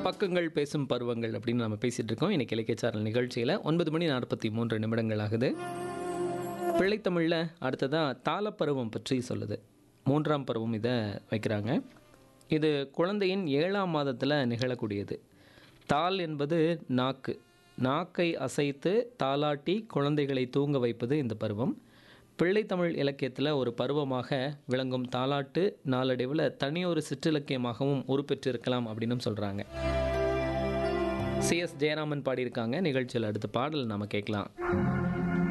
பக்கங்கள் பேசும் பருவங்கள் அப்படின்னு நம்ம பேசிட்டு இருக்கோம் இன்னைக்கு இலக்கியச்சாரல் நிகழ்ச்சியில் ஒன்பது மணி நாற்பத்தி மூன்று நிமிடங்கள் ஆகுது பிள்ளைத்தமிழில் அடுத்ததாக தாளப்பருவம் பற்றி சொல்லுது மூன்றாம் பருவம் இதை வைக்கிறாங்க இது குழந்தையின் ஏழாம் மாதத்தில் நிகழக்கூடியது தாள் என்பது நாக்கு நாக்கை அசைத்து தாளாட்டி குழந்தைகளை தூங்க வைப்பது இந்த பருவம் பிள்ளைத்தமிழ் இலக்கியத்தில் ஒரு பருவமாக விளங்கும் தாலாட்டு நாளடைவில் தனியொரு சிற்றிலக்கியமாகவும் உருப்பெற்றிருக்கலாம் அப்படின்னும் சொல்கிறாங்க சிஎஸ் ஜெயராமன் பாடியிருக்காங்க நிகழ்ச்சியில் அடுத்த பாடல் நாம கேட்கலாம்